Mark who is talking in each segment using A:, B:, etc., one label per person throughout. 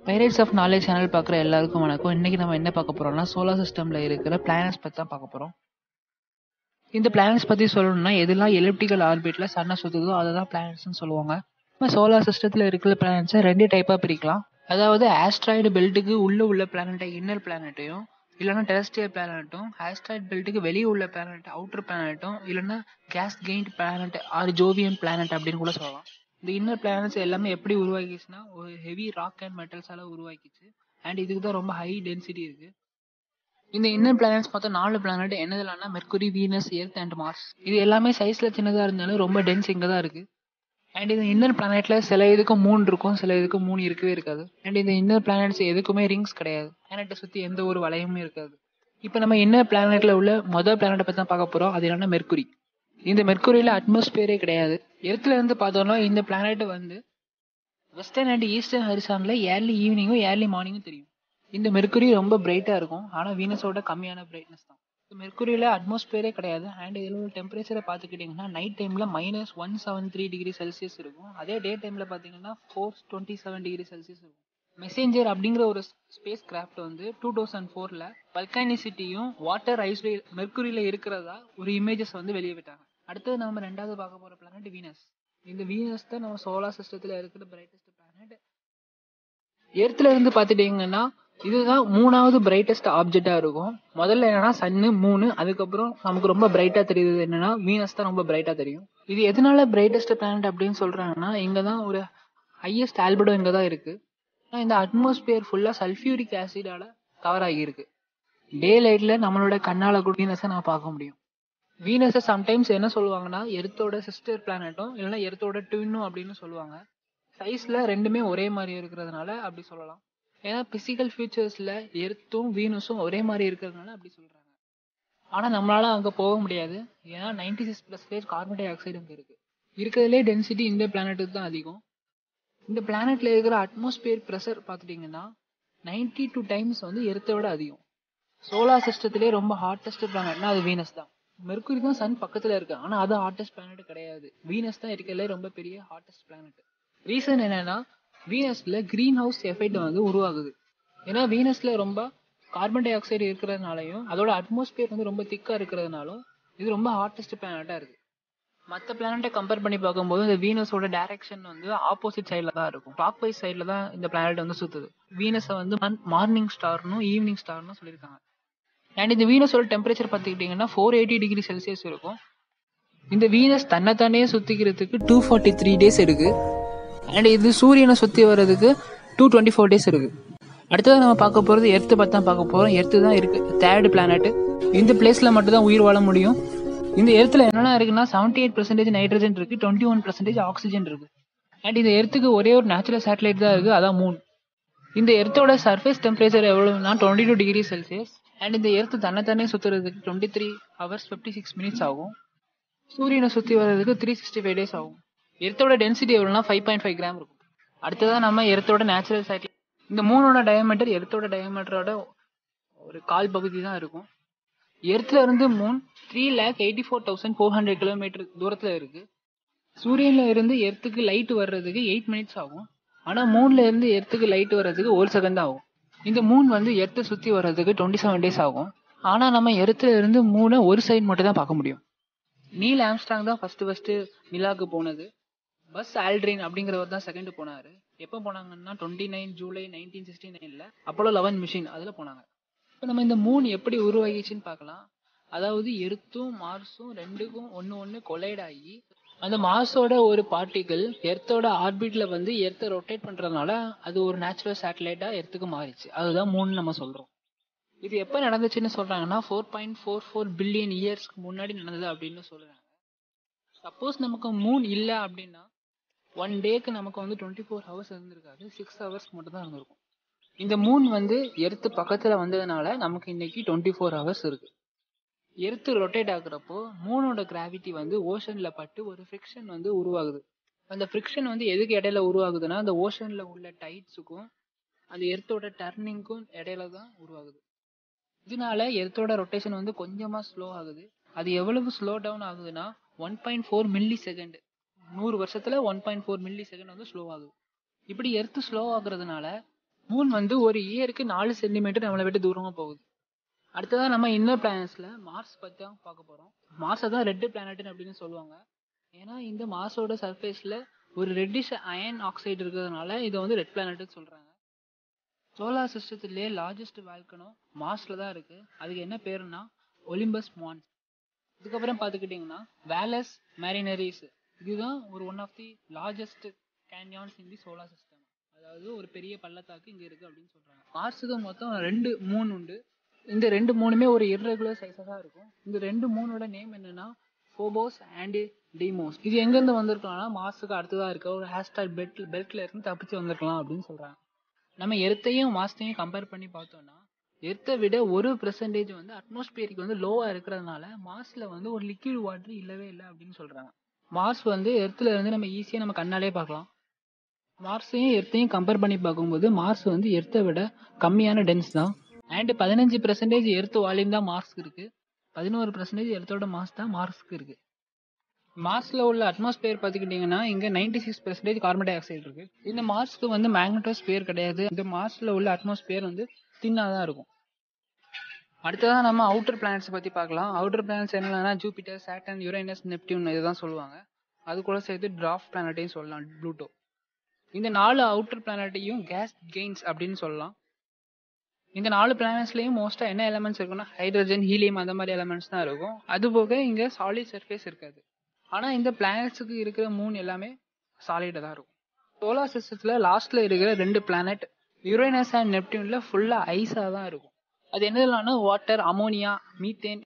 A: pirates of knowledge channel பார்க்குற எல்லாருக்கும் வணக்கம் இன்னைக்கு நம்ம என்ன பார்க்க போறோம்னா சோலார் சிஸ்டம்ல இருக்கிற பிளானட்ஸ் பத்தி தான் பார்க்க போறோம் இந்த பிளானட்ஸ் பத்தி சொல்லணும்னா எதெல்லாம் எலிப்டிக்கல் ஆர்பிட்ல சன்னை சுத்துதோ அதை தான் பிளானட்ஸ்னு சொல்லுவாங்க நம்ம சோலார் சிஸ்டத்துல இருக்கிற பிளானட்ஸை ரெண்டு டைப்பா பிரிக்கலாம் அதாவது ஆஸ்ட்ராய்டு பெல்ட்டுக்கு உள்ள உள்ள பிளானட்டை இன்னர் பிளானட்டையும் இல்லைன்னா டெரஸ்டியல் பிளானட்டும் ஆஸ்ட்ராய்டு பெல்ட்டுக்கு வெளியே உள்ள பிளானட் அவுட்டர் பிளானட்டும் இல்லைன்னா gas giant planet or Jovian planet அப்படின்னு கூட சொல்லலாம் இந்த இன்னர் பிளானட்ஸ் எல்லாமே எப்படி உருவாக்கிச்சுன்னா ஒரு ஹெவி ராக் அண்ட் மெட்டல்ஸால உருவாக்கிச்சு அண்ட் இதுக்கு தான் ரொம்ப ஹை டென்சிட்டி இருக்கு இந்த இன்னர் பிளானட்ஸ் பார்த்தா நாலு பிளானட் என்னதுலாம்னா Mercury Venus Earth and Mars இது எல்லாமே சைஸ்ல சின்னதா இருந்தாலும் ரொம்ப டென்ஸ் இங்க தான் இருக்கு அண்ட் இந்த இன்னர் பிளானட்ல சில இதுக்கு மூணு இருக்கும் சில இதுக்கு மூணு இருக்கவே இருக்காது அண்ட் இந்த இன்னர் பிளானட்ஸ் எதுக்குமே ரிங்ஸ் கிடையாது பிளானட்டை சுத்தி எந்த ஒரு வளையமும் இருக்காது இப்போ நம்ம இன்னர் பிளானட்ல உள்ள மொதல் பிளானட்டை பத்தி தான் பார்க்க போறோம் அது என்னன்னா மெர்க்குரி இந்த மெர்க்குரியில அட்மாஸ்பியரே கிடையாது எர்த்ல இருந்து பார்த்தோம்னா இந்த பிளானட் வந்து வெஸ்டர்ன் அண்ட் ஈஸ்டர்ன் ஹரிசான்ல ஏர்லி ஈவினிங்கும் ஏர்லி மார்னிங்கும் தெரியும் இந்த மெர்க்குரி ரொம்ப பிரைட்டா இருக்கும் ஆனா வீனஸோட கம்மியான பிரைட்னஸ் தான் மெர்க்குரியில அட்மாஸ்பியரே கிடையாது அண்ட் இதில் உள்ள டெம்பரேச்சரை பார்த்துக்கிட்டிங்கன்னா நைட் டைம்ல minus one seven three degree Celsius இருக்கும் அதே டே டைம்ல பார்த்தீங்கன்னா four twenty seven degree Celsius இருக்கும் மெசேஞ்சர் அப்படிங்கிற ஒரு ஸ்பேஸ் கிராஃப்ட் வந்து டூ தௌசண்ட் ஃபோர்ல பல்கானிசிட்டியும் வாட்டர் ஐஸ் மெர்க்குரியில இருக்கிறதா ஒரு இமேஜஸ் வந்து வெளியே விட்டாங்க அடுத்தது நம்ம ரெண்டாவது பார்க்க போற பிளானட் வீனஸ் இந்த வீனஸ் தான் நம்ம சோலார் சிஸ்டத்துல இருக்கிற பிரைட்டஸ்ட் பிளானட் எர்த்ல இருந்து பார்த்துட்டீங்கன்னா இதுதான் மூணாவது பிரைட்டஸ்ட் ஆப்ஜெக்டா இருக்கும் முதல்ல என்னன்னா சன்னு மூணு அதுக்கப்புறம் நமக்கு ரொம்ப பிரைட்டா தெரியுது என்னன்னா வீனஸ் தான் ரொம்ப பிரைட்டா தெரியும் இது எதனால பிரைட்டஸ்ட் பிளானட் அப்படின்னு சொல்றாங்கன்னா இங்க தான் ஒரு ஹையஸ்ட் ஆல்படோ இங்க தான் இருக்கு ஆனா இந்த அட்மாஸ்பியர் ஃபுல்லா சல்ஃபியூரிக் ஆசிடால கவர் ஆகியிருக்கு டே லைட்ல நம்மளோட கண்ணால கூட வீனஸை நான் பார்க்க முடியும் வீனஸை சம்டைம்ஸ் என்ன சொல்லுவாங்கன்னா எர்த்தோட சிஸ்டர் பிளானட்டும் இல்லைன்னா எர்த்தோட ட்வின்னும் அப்படின்னு சொல்லுவாங்க சைஸ்ல ரெண்டுமே ஒரே மாதிரி இருக்கிறதுனால அப்படி சொல்லலாம் ஏன்னா பிசிக்கல் ஃபியூச்சர்ஸ்ல எர்த்தும் வீனஸும் ஒரே மாதிரி இருக்கிறதுனால அப்படி சொல்றாங்க ஆனா நம்மளால அங்க போக முடியாது ஏன்னா ninety six percentage carbon dioxide அங்க இருக்கு இருக்கிறதுலே டென்சிட்டி இந்த பிளானட்டுக்கு தான் அதிகம் இந்த பிளானட்ல இருக்கிற அட்மாஸ்பியர் ப்ரெஷர் பார்த்துட்டீங்கன்னா நைன்டி டூ டைம்ஸ் வந்து எர்த்தை விட அதிகம் சோலார் சிஸ்டத்திலே ரொம்ப ஹாட்டஸ்ட் பிளானட்னா அது வீனஸ் தான் மெர்க்குரி தான் சன் பக்கத்துல இருக்கு ஆனா அது ஹாட்டஸ்ட் பிளானட் கிடையாது வீனஸ் தான் இருக்கிறதுல ரொம்ப பெரிய ஹாட்டஸ்ட் பிளானட் ரீசன் என்னன்னா வீனஸ்ல கிரீன் ஹவுஸ் எஃபெக்ட் வந்து உருவாகுது ஏன்னா வீனஸ்ல ரொம்ப கார்பன் டை ஆக்சைடு இருக்கிறதுனாலையும் அதோட அட்மாஸ்பியர் வந்து ரொம்ப திக்கா இருக்கிறதுனாலும் இது ரொம்ப ஹாட்டஸ்ட் பிளானட்டா இருக்கு மற்ற பிளானட்டை கம்பேர் பண்ணி பார்க்கும்போது இந்த வீனஸோட டைரக்ஷன் வந்து ஆப்போசிட் சைடில் தான் இருக்கும் கிளாக் வைஸ் சைடில் தான் இந்த பிளானட் வந்து சுத்துது வீனஸை வந்து மார்னிங் ஸ்டார்னும் ஈவினிங் ஸ்டார்னும் சொல்லியிருக்காங்க அண்ட் இந்த வீனஸோட டெம்பரேச்சர் பார்த்துக்கிட்டிங்கன்னா ஃபோர் எயிட்டி டிகிரி செல்சியஸ் இருக்கும் இந்த வீனஸ் தன்னைத்தானே சுத்திக்கிறதுக்கு டூ ஃபார்ட்டி த்ரீ டேஸ் இருக்கு அண்ட் இது சூரியனை சுத்தி வர்றதுக்கு டூ டுவெண்ட்டி ஃபோர் டேஸ் இருக்கு அடுத்தது நம்ம பார்க்க போறது எர்த்து பத்தி தான் பார்க்க போறோம் எர்த்து தான் இருக்கு தேர்ட் பிளானட் இந்த பிளேஸ்ல மட்டும் தான் உயிர் வாழ முடியும் இந்த எர்த்துல என்னென்ன இருக்குன்னா செவன்டி எயிட் பர்சன்டேஜ் நைட்ரஜன் இருக்கு டுவெண்ட்டி ஒன் பர்சன்டேஜ் ஆக்சிஜன் இருக்கு அண்ட் இந்த எர்த்துக்கு ஒரே ஒரு நேச்சுரல் சேட்டலைட் தான் இருக்கு அதான் மூன் இந்த எர்த்தோட சர்ஃபேஸ் டெம்பரேச்சர் எவ்வளவுனா twenty two degree Celsius and இந்த எர்த்து தன்னைத்தானே சுத்துறதுக்கு twenty three hours fifty six minutes ஆகும் சூரியனை சுத்தி வர்றதுக்கு த்ரீ சிக்ஸ்டி ஃபைவ் டேஸ் ஆகும் எர்த்தோட டென்சிட்டி எவ்வளோனா ஃபைவ் பாயிண்ட் ஃபைவ் கிராம் இருக்கும் அடுத்ததான் நம்ம எர்த்தோட நேச்சுரல் சேட்டலைட் இந்த மூணோட டயமீட்டர் எர்த்தோட டயமீட்டரோட ஒரு கால் பகுதி தான் இருக்கும் எர்த்ல இருந்து moon three lakh eighty four thousand four hundred kilometre தூரத்துல இருக்கு சூரியன்ல இருந்து எர்த்துக்கு லைட் வர்றதுக்கு எயிட் மினிட்ஸ் ஆகும் ஆனா மூன்ல இருந்து எர்த்துக்கு லைட் வர்றதுக்கு ஒரு செகண்ட் தான் ஆகும் இந்த மூன் வந்து எர்த்தை சுத்தி வர்றதுக்கு டுவெண்ட்டி செவன் டேஸ் ஆகும் ஆனா நம்ம எர்த்துல இருந்து மூணை ஒரு சைடு மட்டும் தான் பார்க்க முடியும் நீல் ஆம்ஸ்டாங் தான் ஃபர்ஸ்ட் ஃபர்ஸ்ட் நிலாக்கு போனது பஸ் ஆல்ட்ரின் அப்படிங்கிறவர் தான் செகண்ட் போனாரு எப்போ போனாங்கன்னா twenty nine July nineteen sixty நைன்ல அப்போலோ லெவன் மிஷின் அதுல போனாங்க இப்போ நம்ம இந்த மூன் எப்படி உருவாகிச்சுன்னு பார்க்கலாம் அதாவது எர்த்தும் மார்ஸும் ரெண்டுக்கும் ஒன்று ஒன்று கொலைட் ஆகி அந்த மார்ஸோட ஒரு பார்ட்டிகிள் எர்த்தோட ஆர்பிட்ல வந்து எர்த்தை ரொட்டேட் பண்றதுனால அது ஒரு நேச்சுரல் சேட்டலைட்டா எர்த்துக்கு மாறிச்சு அதுதான் மூணு நம்ம சொல்றோம் இது எப்போ நடந்துச்சுன்னு சொல்றாங்கன்னா four point four four billion இயர்ஸ்க்கு முன்னாடி நடந்தது அப்படின்னு சொல்றாங்க சப்போஸ் நமக்கு மூன் இல்லை அப்படின்னா ஒன் டேக்கு நமக்கு வந்து டுவெண்ட்டி ஃபோர் ஹவர்ஸ் இருந்திருக்காது சிக்ஸ் ஹவர்ஸ் மட்டும் தான் இருந்திருக்கும் இந்த மூன் வந்து எர்த்து பக்கத்துல வந்ததுனால நமக்கு இன்னைக்கு டுவெண்ட்டி ஃபோர் ஹவர்ஸ் இருக்கு எர்த்து ரொட்டேட் ஆகுறப்போ மூனோட கிராவிட்டி வந்து ஓஷன்ல பட்டு ஒரு ஃப்ரிக்ஷன் வந்து உருவாகுது அந்த ஃப்ரிக்ஷன் வந்து எதுக்கு இடையில உருவாகுதுன்னா அந்த ஓஷன்ல உள்ள டைட்ஸுக்கும் அந்த எர்த்தோட டர்னிங்க்கும் இடையில தான் உருவாகுது இதனால எர்த்தோட ரொட்டேஷன் வந்து கொஞ்சமா ஸ்லோ ஆகுது அது எவ்வளவு ஸ்லோ டவுன் ஆகுதுன்னா one point four millisecond நூறு வருஷத்துல one point four millisecond வந்து ஸ்லோ ஆகுது இப்படி எர்த்து ஸ்லோ ஆகுறதுனால மூன் வந்து ஒரு இயருக்கு நாலு சென்டிமீட்டர் நம்மளை விட்டு தூரமாக போகுது அடுத்ததான் நம்ம இன்னர் பிளானட்ஸில் மார்ஸ் பற்றி தான் பார்க்க போகிறோம் மார்ஸை தான் ரெட்டு பிளானட் அப்படின்னு சொல்லுவாங்க ஏன்னா இந்த மார்ஸோட சர்ஃபேஸில் ஒரு ரெட்டிஷ் அயன் ஆக்சைடு இருக்கிறதுனால இதை வந்து ரெட் பிளானட்னு சொல்கிறாங்க சோலார் சிஸ்டத்துலேயே லார்ஜஸ்ட் வேல்கனோ மார்ஸில் தான் இருக்குது அதுக்கு என்ன பேருனா ஒலிம்பஸ் மான்ஸ் இதுக்கப்புறம் பார்த்துக்கிட்டிங்கன்னா வேலஸ் மேரினரிஸ் இதுதான் ஒரு one of the largest canyons in the solar system அதாவது ஒரு பெரிய பள்ளத்தாக்கு இங்கே இருக்குது அப்படின்னு சொல்கிறாங்க மார்ஸுக்கு மொத்தம் ரெண்டு மூன் உண்டு இந்த ரெண்டு மூணுமே ஒரு இர்ரெகுலர் சைஸாக தான் இருக்கும் இந்த ரெண்டு மூணோட நேம் என்னன்னா ஃபோபோஸ் அண்ட் டிமோஸ் இது எங்கேருந்து வந்திருக்கலாம்னா மார்ஸுக்கு அடுத்ததாக இருக்க ஒரு ஹேஷ்டாக் பெல்ட் பெல்ட்ல இருந்து தப்பிச்சு வந்திருக்கலாம் அப்படின்னு சொல்கிறாங்க நம்ம எர்த்தையும் மாஸ்டையும் கம்பேர் பண்ணி பார்த்தோம்னா எர்த்தை விட ஒரு பெர்சன்டேஜ் வந்து அட்மாஸ்பியருக்கு வந்து லோவாக இருக்கிறதுனால மார்ஸில் வந்து ஒரு லிக்விட் வாட்டர் இல்லவே இல்லை அப்படின்னு சொல்கிறாங்க மார்ஸ் வந்து எர்த்தில் இருந்து நம்ம ஈஸியாக நம்ம கண்ணாலே பார்க்கலாம் மார்ஸையும் எர்த்தையும் கம்பேர் பண்ணி பார்க்கும்போது மார்ஸ் வந்து எர்த்தை விட கம்மியான டென்ஸ் தான் அண்ட் பதினஞ்சு பெர்சன்டேஜ் எர்த் வால்யூம் தான் மார்ஸ்க்கு இருக்கு பதினோரு பெர்சன்டேஜ் எர்த்தோட மாஸ் தான் மார்ஸ்க்கு இருக்கு மார்ஸ்ல உள்ள அட்மாஸ்பியர் பார்த்துக்கிட்டிங்கன்னா இங்க ninety six percentage carbon dioxide இருக்கு இந்த மார்ஸ்க்கு வந்து மேக்னட்டோஸ்பியர் கிடையாது இந்த மார்ஸ்ல உள்ள அட்மாஸ்பியர் வந்து தின்னாக தான் இருக்கும் அடுத்ததான் நம்ம அவுட்டர் பிளானட்ஸ் பத்தி பார்க்கலாம் அவுட்டர் பிளானட்ஸ் என்னன்னா ஜூபிட்டர் சாட்டன் யுரேனஸ் நெப்டியூன் இதுதான் சொல்லுவாங்க அது கூட சேர்த்து டிராஃப்ட் பிளானட்டையும் சொல்லலாம் ப்ளூட்டோ இந்த நாலு அவுட்டர் பிளானட்டையும் கேஸ் கெயின்ஸ் அப்படின்னு சொல்லலாம் இந்த நாலு பிளானட்ஸ்லயும் மோஸ்டா என்ன எலமெண்ட்ஸ் இருக்குன்னா ஹைட்ரஜன் ஹீலியம் அந்த மாதிரி எலமெண்ட்ஸ் தான் இருக்கும் அது போக இங்க சாலிட் சர்ஃபேஸ் இருக்காது ஆனா இந்த பிளானட்ஸுக்கு இருக்கிற மூணு எல்லாமே சாலிடா தான் இருக்கும் சோலார் சிஸ்டத்துல லாஸ்ட்ல இருக்கிற ரெண்டு பிளானட் யுரேனஸ் அண்ட் நெப்டியூன்ல ஃபுல்லா ஐஸா தான் இருக்கும் அது என்னதுலாம்னா வாட்டர் அமோனியா மீத்தேன்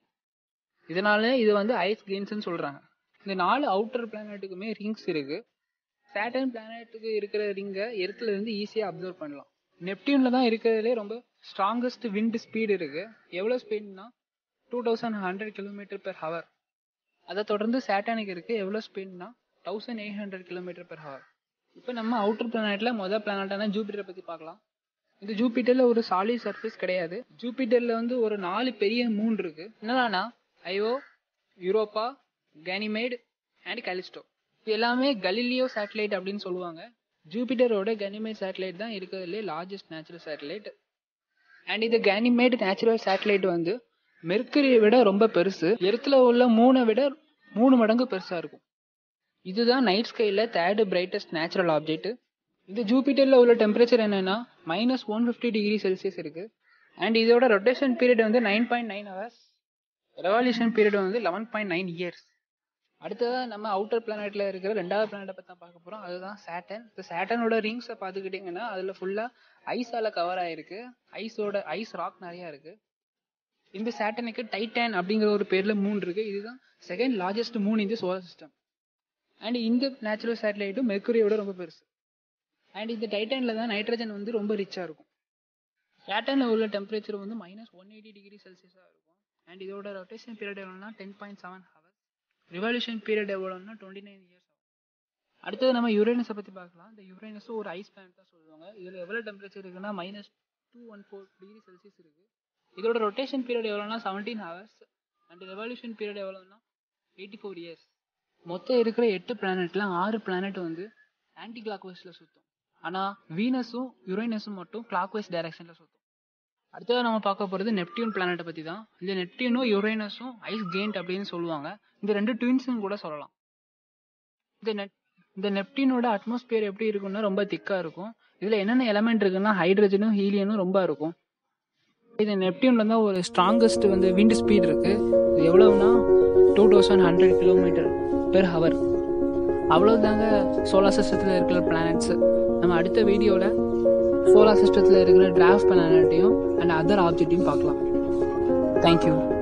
A: இதனால இது வந்து ஐஸ் கெயின்ஸ்னு சொல்றாங்க இந்த நாலு அவுட்டர் பிளானட்டுக்குமே ரிங்ஸ் இருக்கு சேட்டன் பிளானட்டுக்கு இருக்கிற ரிங்கை எர்த்துல இருந்து ஈஸியா அப்சர்வ் பண்ணலாம் நெப்டியூன்ல தான் இருக்கிறதுலே ரொம்ப ஸ்ட்ராங்கஸ்ட் விண்ட் ஸ்பீடு இருக்கு எவ்வளோ ஸ்பீட்னா two thousand hundred kilometre per hour அதை தொடர்ந்து சேட்டானுக்கு இருக்கு எவ்வளோ ஸ்பீட்னா thousand eight hundred kilometre per hour இப்போ நம்ம அவுட்டர் பிளானட்ல மொதல் பிளானட்டான ஜூபிட்டரை பத்தி பார்க்கலாம் இந்த ஜூபிட்டர்ல ஒரு சாலிட் சர்ஃபேஸ் கிடையாது ஜூபிட்டர்ல வந்து ஒரு நாலு பெரிய மூன் இருக்கு என்னடானா Io Europa Ganymede and Callisto இது எல்லாமே கலிலியோ சேட்டலைட் அப்படின்னு சொல்லுவாங்க ஜூபிட்டரோட கனிமேட் சேட்டலைட் தான் இருக்கிறதுலே லார்ஜஸ்ட் நேச்சுரல் சேட்டலைட் அண்ட் இது கேனிமேட் நேச்சுரல் சேட்டலைட் வந்து மெர்க்கரியை விட ரொம்ப பெருசு எர்த்தில் உள்ள மூணை விட மூணு மடங்கு பெருசா இருக்கும் இதுதான் நைட் ஸ்கைல தேர்டு பிரைட்டஸ்ட் நேச்சுரல் ஆப்ஜெக்ட் இது ஜூபிட்டர்ல உள்ள டெம்பரேச்சர் என்னன்னா minus one fifty degree Celsius இருக்கு அண்ட் இதோட ரொட்டேஷன் பீரியட் வந்து nine point nine hours revolution period வந்து லெவன் பாயிண்ட் நைன் இயர்ஸ் அடுத்ததாக நம்ம அவுட்டர் பிளானட்ல இருக்கிற ரெண்டாவது பிளானட்டை பற்றி தான் பார்க்க போகிறோம் அதுதான் சேட்டன் இந்த சேட்டனோட ரிங்ஸை பார்த்துக்கிட்டிங்கன்னா அதில் ஃபுல்லாக ஐஸால கவர் ஆயிருக்கு ஐஸோட ஐஸ் ராக் நிறையா இருக்கு இந்த சேட்டனுக்கு டைட்டன் அப்படிங்கிற ஒரு பேர்ல மூன் இருக்கு இதுதான் செகண்ட் லார்ஜஸ்ட் மூன் இந்த சோலார் சிஸ்டம் அண்ட் இந்த நேச்சுரல் சேட்டலைட்டும் மெர்க்குரியோட ரொம்ப பெருசு அண்ட் இந்த டைட்டன்ல தான் நைட்ரஜன் வந்து ரொம்ப ரிச்சா இருக்கும் சேட்டன்ல உள்ள டெம்பரேச்சர் வந்து மைனஸ் ஒன் எயிட்டி டிகிரி செல்சியஸா இருக்கும் அண்ட் இதோட ரொட்டேஷன் பீரியட் எவ்வளோனா ten point seven hours revolution period எவ்வளோன்னா டுவெண்ட்டி நைன் இயர்ஸ் ஆகும் அடுத்தது நம்ம யுரேனஸை பற்றி பார்க்கலாம் இந்த யுரேனஸும் ஒரு ஐஸ் பிளானட் தான் சொல்லுவாங்க இதில் எவ்வளோ டெம்பரேச்சர் இருக்குன்னா minus two one four degree Celsius இருக்கு இதோட ரொட்டேஷன் பீரியட் எவ்வளோனா seventeen hours and revolution period எவ்வளோனா எயிட்டி ஃபோர் இயர்ஸ் மொத்தம் இருக்கிற எட்டு பிளானெட்ல ஆறு பிளானட் வந்து ஆன்டி கிளாக் வைஸில் சுற்றும் ஆனால் வீனஸும் யுரேனஸும் மட்டும் கிளாக் வைஸ் டைரக்ஷனில் சுற்றும் அடுத்தது நம்ம பார்க்க போகிறது நெப்டியூன் பிளானட்டை பற்றி தான் இந்த நெப்டியூனும் யுரேனஸும் ஐஸ் கெயின்ட் அப்படின்னு சொல்லுவாங்க இந்த ரெண்டு ட்வின்ஸும் கூட சொல்லலாம் இந்த நெட் இந்த நெப்டினோட அட்மாஸ்பியர் எப்படி இருக்கும்னா ரொம்ப திக்காக இருக்கும் இதில் என்னென்ன எலமெண்ட் இருக்குன்னா ஹைட்ரஜனும் ஹீலியனும் ரொம்ப இருக்கும் இது நெப்டியூன்ல தான் ஒரு ஸ்ட்ராங்கஸ்ட் வந்து விண்ட் ஸ்பீட் இருக்கு இது எவ்வளவுனா two thousand hundred kilometre per hour அவ்வளவுதாங்க சோலார் சிஸ்டத்தில் இருக்கிற பிளானட்ஸ் நம்ம அடுத்த வீடியோவில் சோலார் சிஸ்டத்தில் இருக்கிற டிராஃப்ட் பிளானட்டையும் அண்ட் அதர் ஆப்ஜெக்டையும் பார்க்கலாம் தேங்க்யூ